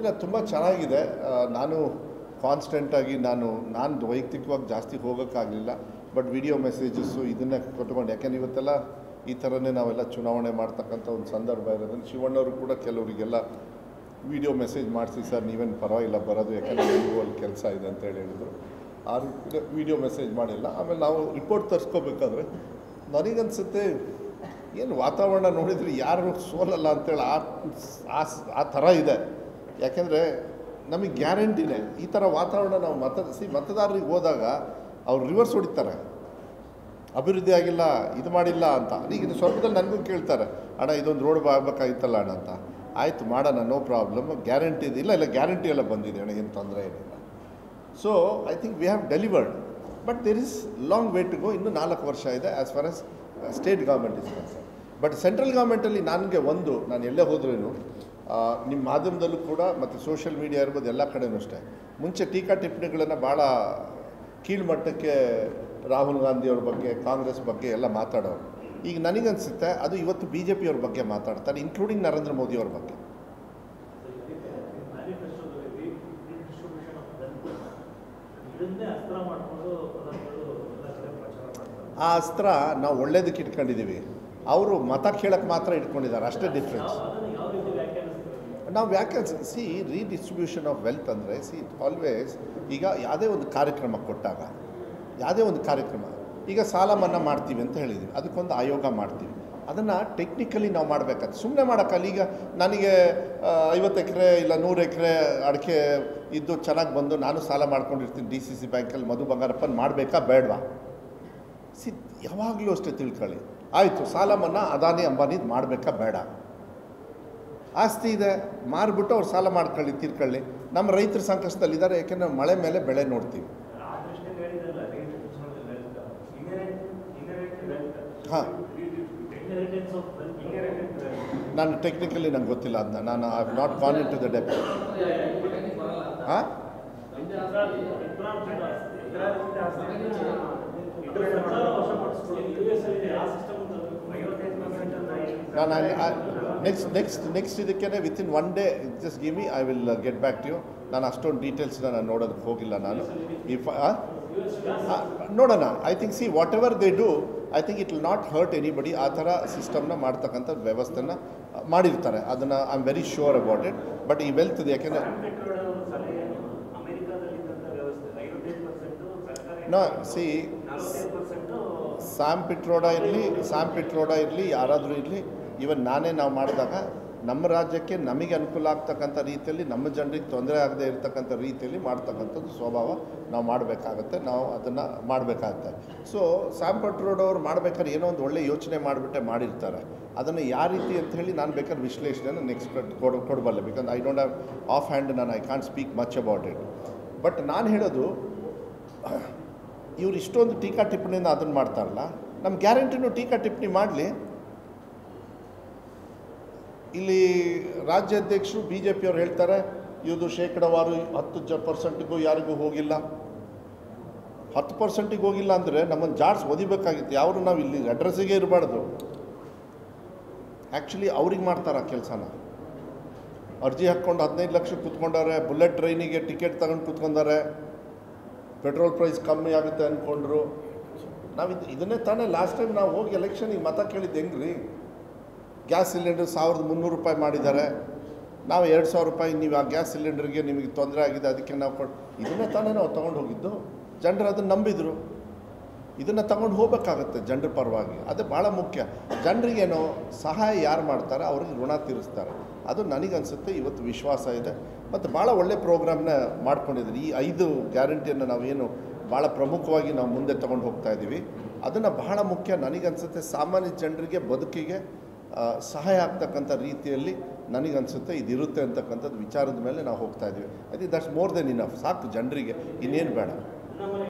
ಇಲ್ಲ ತುಂಬ ಚೆನ್ನಾಗಿದೆ ಆ, ನಾನು ಕಾನ್ಸ್ಟೆಂಟಾಗಿ ನಾನು ನಾನು ವೈಯಕ್ತಿಕವಾಗಿ ಜಾಸ್ತಿ ಹೋಗೋಕ್ಕಾಗಲಿಲ್ಲ ಬಟ್ ವಿಡಿಯೋ ಮೆಸೇಜಸ್ಸು ಇದನ್ನೇ ಕೊಟ್ಕೊಂಡು ಯಾಕೆಂದ್ರೆ ಇವತ್ತೆಲ್ಲ ಈ ಥರನೇ ನಾವೆಲ್ಲ ಚುನಾವಣೆ ಮಾಡ್ತಕ್ಕಂಥ ಒಂದು ಸಂದರ್ಭ ಇರೋದ್ರಿಂದ ಶಿವಣ್ಣವರು ಕೂಡ ಕೆಲವರಿಗೆಲ್ಲ ವಿಡಿಯೋ ಮೆಸೇಜ್ ಮಾಡಿಸಿ ಸರ್ ನೀವೇನು ಪರವಾಗಿಲ್ಲ ಬರೋದು ಯಾಕಂದರೆ ನಿಮಗೂ ಅಲ್ಲಿ ಕೆಲಸ ಇದೆ ಅಂತ ಹೇಳಿ ಹೇಳಿದರು ಆ ರೀತಿ ವಿಡಿಯೋ ಮೆಸೇಜ್ ಮಾಡಿಲ್ಲ ಆಮೇಲೆ ನಾವು ರಿಪೋರ್ಟ್ ತರಿಸ್ಕೋಬೇಕಾದ್ರೆ ನನಗನ್ಸುತ್ತೆ ಏನು ವಾತಾವರಣ ನೋಡಿದರೆ ಯಾರು ಸೋಲಲ್ಲ ಅಂತೇಳಿ ಆ ಆ- ಆ ಥರ ಇದೆ ಯಾಕೆಂದರೆ ನಮಗೆ ಗ್ಯಾರಂಟಿನೇ ಈ ಥರ ವಾತಾವರಣ ನಾವು ಮತ ಸಿ ಮತದಾರರಿಗೆ ಹೋದಾಗ ಅವ್ರು ರಿವರ್ಸ್ ಹೊಡಿತಾರೆ ಅಭಿವೃದ್ಧಿ ಆಗಿಲ್ಲ ಇದು ಮಾಡಿಲ್ಲ ಅಂತ ಈಗ ಇದು ಸ್ವಲ್ಪದಲ್ಲಿ ನನಗೂ ಕೇಳ್ತಾರೆ ಅಣ್ಣ ಇದೊಂದು ರೋಡ್ ಆಗಬೇಕಾಗಿತ್ತಲ್ಲ ಅಣ್ಣ ಅಂತ ಆಯಿತು ಮಾಡೋಣ ನೋ ಪ್ರಾಬ್ಲಮ್ ಗ್ಯಾರಂಟಿ ಇದೆ ಇಲ್ಲ ಇಲ್ಲ ಗ್ಯಾರಂಟಿ ಎಲ್ಲ ಬಂದಿದೆ ಅಣ್ಣ ಏನು ತೊಂದರೆ ಏನಿಲ್ಲ so I think we have delivered but there is long way to go ಇನ್ನೂ ನಾಲ್ಕು ವರ್ಷ ಇದೆ as far as state government is concern but central ಗೌರ್ಮೆಂಟಲ್ಲಿ ನನಗೆ ಒಂದು ನಾನು ಎಲ್ಲೇ ಹೋದ್ರೂ ನಿಮ್ಮ ಮಾಧ್ಯಮದಲ್ಲೂ ಕೂಡ ಮತ್ತು ಸೋಷಿಯಲ್ ಮೀಡಿಯಾ ಇರ್ಬೋದು ಎಲ್ಲ ಕಡೆನೂ ಅಷ್ಟೇ ಮುಂಚೆ ಟೀಕಾ ಟಿಪ್ಪಣಿಗಳನ್ನು ಭಾಳ ಕೀಳ್ಮಟ್ಟಕ್ಕೆ ರಾಹುಲ್ ಗಾಂಧಿಯವ್ರ ಬಗ್ಗೆ ಕಾಂಗ್ರೆಸ್ ಬಗ್ಗೆ ಎಲ್ಲ ಮಾತಾಡೋರು ಈಗ ನನಗನ್ಸುತ್ತೆ ಅದು ಇವತ್ತು ಬಿ ಜೆ ಪಿಯವ್ರ ಬಗ್ಗೆ ಮಾತಾಡ್ತಾರೆ ಇನ್ಕ್ಲೂಡಿಂಗ್ ನರೇಂದ್ರ ಮೋದಿಯವ್ರ ಬಗ್ಗೆ ಮ್ಯಾನಿಫೆಸ್ಟೋದಲ್ಲಿ ಡಿಸ್ಟ್ರಿಬ್ಯೂಷನ್ ಆಫ್ ವೆಲ್ತ್ ಇದನ್ನೇ ಅಸ್ತ್ರ ಮಾಡಿಕೊಂಡು ಪ್ರಧಾನಿಗಳು ಎಲ್ಲ ಕಡೆ ಪ್ರಚಾರ ಮಾಡ್ತಾರೆ ಆ ಅಸ್ತ್ರ ನಾವು ಒಳ್ಳೇದಕ್ಕೆ ಇಟ್ಕೊಂಡಿದ್ದೀವಿ ಅವರು ಮತ ಕೇಳಕ್ಕೆ ಮಾತ್ರ ಇಟ್ಕೊಂಡಿದ್ದಾರೆ ಅಷ್ಟೇ ಡಿಫ್ರೆನ್ಸ್ ಯಾವ- ಅದನ್ನು ಯಾವ ರೀತಿ ವ್ಯಾಖ್ಯಾನಿಸ್ತಾರೆ ನಾವು ಯಾಕೆ ಸಿ ರೀಡಿಸ್ಟ್ರಿಬ್ಯೂಷನ್ ಆಫ್ ವೆಲ್ತ್ ಅಂದರೆ ಸಿ ಆಲ್ವೇಸ್ ಈಗ ಯಾವುದೇ ಒಂದು ಕಾರ್ಯಕ್ರಮ ಕೊಟ್ಟಾಗ ಯಾವುದೇ ಒಂದು ಕಾರ್ಯಕ್ರಮ ಈಗ ಸಾಲ ಮನ್ನಾ ಮಾಡ್ತೀವಿ ಅಂತ ಹೇಳಿದ್ವಿ ಅದಕ್ಕೊಂದು ಆಯೋಗ ಮಾಡ್ತೀವಿ ಅದನ್ನು ಟೆಕ್ನಿಕಲಿ ನಾವು ಮಾಡಬೇಕಾದ್ರೆ ಸುಮ್ಮನೆ ಮಾಡೋಕ್ಕಲ್ಲ ಈಗ ನನಗೆ ಐವತ್ತು ಎಕರೆ ಇಲ್ಲ ನೂರು ಎಕರೆ ಅಡಿಕೆ ಇದ್ದು ಚೆನ್ನಾಗಿ ಬಂದು ನಾನು ಸಾಲ ಮಾಡ್ಕೊಂಡಿರ್ತೀನಿ ಡಿ ಸಿ ಸಿ ಬ್ಯಾಂಕಲ್ಲಿ ಮಧು ಬಂಗಾರಪ್ಪನ ಮಾಡಬೇಕಾ ಬೇಡವಾ ಸಿ ಯಾವಾಗಲೂ ಅಷ್ಟೇ ತಿಳ್ಕೊಳ್ಳಿ ಆಯಿತು ಸಾಲ ಮನ್ನಾ ಅದಾನಿ ಅಂಬಾನಿದು ಮಾಡಬೇಕಾ ಬೇಡ ಆಸ್ತಿ ಇದೆ ಮಾರ್ಬಿಟ್ಟು ಅವ್ರು ಸಾಲ ಮಾಡ್ಕೊಳ್ಳಿ ತೀರ್ಕೊಳ್ಳಿ ನಮ್ಮ ರೈತರ ಸಂಕಷ್ಟದಲ್ಲಿದ್ದಾರೆ ಯಾಕೆಂದರೆ ಮಳೆ ಮೇಲೆ ಬೆಳೆ ನೋಡ್ತೀವಿ ಆ ದೃಷ್ಟಿಯಲ್ಲಿ ಹೇಳಿದ್ರಲ್ಲ redistribution of the wealth. Inherent- inherent wealth. ಹಾ. Inheritance of wealth. Inherent wealth. ನಾನು ಟೆಕ್ನಿಕಲಿ ನಂಗೆ ಗೊತ್ತಿಲ್ಲ ಅದನ್ನ ನಾನು I not gone in to the depth ಹಾಂ ವಿಕ್ರಾಂತ್ ಆಸ್ತಿ. ವಿಕ್ರಾಂತ್ ಆಸ್ತಿ. ಇದು ಸರ್ಕಾರ ವಶಪಡಿಸ್ಕೊಳ್ಳಿ. US ಅಲ್ಲಿ ಆ system ತರಬೇಕು. 55% ಅನ್ನ ಏನು- ನಾನು ನೆಕ್ಸ್ಟ್ ನೆಕ್ಸ್ಟ್ ನೆಕ್ಸ್ಟ್ ಇದಕ್ಕೆ within one day just give me I will get back to you ನಾನು ಅಷ್ಟೊಂದು ಡೀಟೇಲ್ಸ್ನ ನಾನು ನೋಡೋದಕ್ಕೆ ಹೋಗಿಲ್ಲ ನಾನು ಇಫ್ ನೋಡೋಣ I think see whatever they do I think it will not hurt anybody ಆ ಥರ ಸಿಸ್ಟಮ್ನ ಮಾಡ್ತಕ್ಕಂಥ ವ್ಯವಸ್ಥೆನ ಮಾಡಿರ್ತಾರೆ ಅದನ್ನು I am very sure about it but ಈ ವೆಲ್ತ್ ಯಾಕೆಂದರೆ ಸ್ಯಾಮ್ ಪಿಟ್ರೋಡ ಅವರ ಸಲಹೆ ಏನು? ಅಮೆರಿಕಾದಲ್ಲಿದ್ದಂಥ ವ್ಯವಸ್ಥೆ ಐವತ್ತೈದು ಪರ್ಸೆಂಟು ಸರ್ಕಾರ ನೋ ಸಿ ನಲವತ್ತೈದು ಪರ್ಸೆಂಟು ಸ್ಯಾಮ್ ಪಿಟ್ರೋಡ ಇರಲಿ ಸ್ಯಾಮ್ ಪಿಟ್ರೋಡ ಇರಲಿ ಯಾರಾದರೂ ಇರಲಿ ಇವನ್ ನಾನೇ ನಾವು ಮಾಡಿದಾಗ ನಮ್ಮ ರಾಜ್ಯಕ್ಕೆ ನಮಗೆ ಅನುಕೂಲ ಆಗ್ತಕ್ಕಂಥ ರೀತಿಯಲ್ಲಿ ನಮ್ಮ ಜನರಿಗೆ ತೊಂದರೆ ಆಗದೆ ಇರತಕ್ಕಂಥ ರೀತಿಯಲ್ಲಿ ಮಾಡ್ತಕ್ಕಂಥದ್ದು ಸ್ವಭಾವ ನಾವು ಮಾಡಬೇಕಾಗತ್ತೆ ನಾವು ಅದನ್ನು ಮಾಡಬೇಕಾಗತ್ತೆ ಸೊ ಸ್ಯಾಮ್ ಪಿಟ್ರೋಡ್ ಅವ್ರು ಮಾಡ್ಬೇಕಾದ್ರೆ ಏನೋ ಒಂದು ಒಳ್ಳೆ ಯೋಚನೆ ಮಾಡಿಬಿಟ್ಟೆ ಮಾಡಿರ್ತಾರೆ ಅದನ್ನು ಯಾವ ರೀತಿ ಅಂತ ಹೇಳಿ ನಾನು ಬೇಕಾದ್ರೆ ವಿಶ್ಲೇಷಣೆನ ನೆಕ್ಸ್ಟ್ ಕೊಡ್ ಕೊಡಬಲ್ಲೆ because I don't have off hand ನಾನು I can't speak much about it but ನಾನು ಹೇಳೋದು ಇವ್ರು ಇಷ್ಟೊಂದು ಟೀಕಾ ಟಿಪ್ಪಣಿಯಿಂದ ಅದನ್ನು ಮಾಡ್ತಾರಲ್ಲ ನಮ್ಮ ಗ್ಯಾರಂಟಿನೂ ಟೀಕಾ ಟಿಪ್ಪಣಿ ಮಾಡಲಿ ಇಲ್ಲಿ ರಾಜ್ಯಾಧ್ಯಕ್ಷರು ಬಿ ಜೆ ಪಿಯವ್ರು ಹೇಳ್ತಾರೆ ಇದು ಶೇಕಡವಾರು ಹತ್ತು ಜ ಪರ್ಸೆಂಟಿಗೂ ಯಾರಿಗೂ ಹೋಗಿಲ್ಲ ಹತ್ತು ಪರ್ಸೆಂಟಿಗೆ ಹೋಗಿಲ್ಲ ಅಂದರೆ ನಮ್ಮನ್ನು ಜಾಡ್ಸ್ ಒದಿಬೇಕಾಗಿತ್ತು ಯಾರು ನಾವು ಇಲ್ಲಿ ಅಡ್ರೆಸ್ಸಿಗೆ ಇರಬಾರ್ದು ಆ್ಯಕ್ಚುಲಿ ಅವ್ರಿಗೆ ಮಾಡ್ತಾರೆ ಆ ಕೆಲಸನ ಅರ್ಜಿ ಹಾಕ್ಕೊಂಡು ಹದಿನೈದು ಲಕ್ಷ ಕೂತ್ಕೊಂಡಾರೆ ಬುಲೆಟ್ ಟ್ರೈನಿಗೆ ಟಿಕೆಟ್ ತಗೊಂಡು ಕೂತ್ಕೊಂಡಾರೆ ಪೆಟ್ರೋಲ್ ಪ್ರೈಸ್ ಕಮ್ಮಿ ಆಗುತ್ತೆ ಅಂದ್ಕೊಂಡ್ರು ನಾವು ಇದು ಇದನ್ನೇ ತಾನೇ ಲಾಸ್ಟ್ ಟೈಮ್ ನಾವು ಹೋಗಿ ಎಲೆಕ್ಷನಿಗೆ ಮತ ಕೇಳಿದ್ದು ಹೆಂಗ್ರಿ ಗ್ಯಾಸ್ ಸಿಲಿಂಡರ್ ಸಾವಿರದ ಮುನ್ನೂರು ರೂಪಾಯಿ ಮಾಡಿದ್ದಾರೆ ನಾವು ಎರಡು ಸಾವಿರ ರೂಪಾಯಿ ನೀವು ಆ ಗ್ಯಾಸ್ ಸಿಲಿಂಡರ್ಗೆ ನಿಮಗೆ ತೊಂದರೆ ಆಗಿದೆ ಅದಕ್ಕೆ ನಾವು ಕೊಟ್ಟು ಇದನ್ನೇ ತಾನೇ ನಾವು ತೊಗೊಂಡು ಹೋಗಿದ್ದು ಜನರು ಅದನ್ನು ನಂಬಿದರು ಇದನ್ನು ತಗೊಂಡು ಹೋಗ್ಬೇಕಾಗತ್ತೆ ಜನರ ಪರವಾಗಿ ಅದು ಭಾಳ ಮುಖ್ಯ ಜನರಿಗೇನೋ ಸಹಾಯ ಯಾರು ಮಾಡ್ತಾರೆ ಅವ್ರಿಗೆ ಋಣ ತೀರಿಸ್ತಾರೆ ಅದು ನನಗನ್ಸುತ್ತೆ ಇವತ್ತು ವಿಶ್ವಾಸ ಇದೆ ಮತ್ತು ಭಾಳ ಒಳ್ಳೆ ಪ್ರೋಗ್ರಾಮ್ನ ಮಾಡ್ಕೊಂಡಿದ್ದೀರಿ ಈ ಐದು ಗ್ಯಾರಂಟಿಯನ್ನು ನಾವೇನು ಭಾಳ ಪ್ರಮುಖವಾಗಿ ನಾವು ಮುಂದೆ ತೊಗೊಂಡು ಹೋಗ್ತಾ ಇದ್ದೀವಿ ಅದನ್ನು ಬಹಳ ಮುಖ್ಯ ನನಗನ್ಸುತ್ತೆ ಸಾಮಾನ್ಯ ಜನರಿಗೆ ಬದುಕಿಗೆ ಆ, ಸಹಾಯ ಆಗ್ತಕ್ಕಂಥ ರೀತಿಯಲ್ಲಿ ನನಗನ್ಸುತ್ತೆ ಇದಿರುತ್ತೆ ಅಂತಕ್ಕಂಥದ್ದು ವಿಚಾರದ ಮೇಲೆ ನಾವು ಹೋಗ್ತಾ ಇದ್ದೀವಿ I think that's more than enough ಸಾಕು ಜನರಿಗೆ ಇನ್ನೇನು ಬೇಡ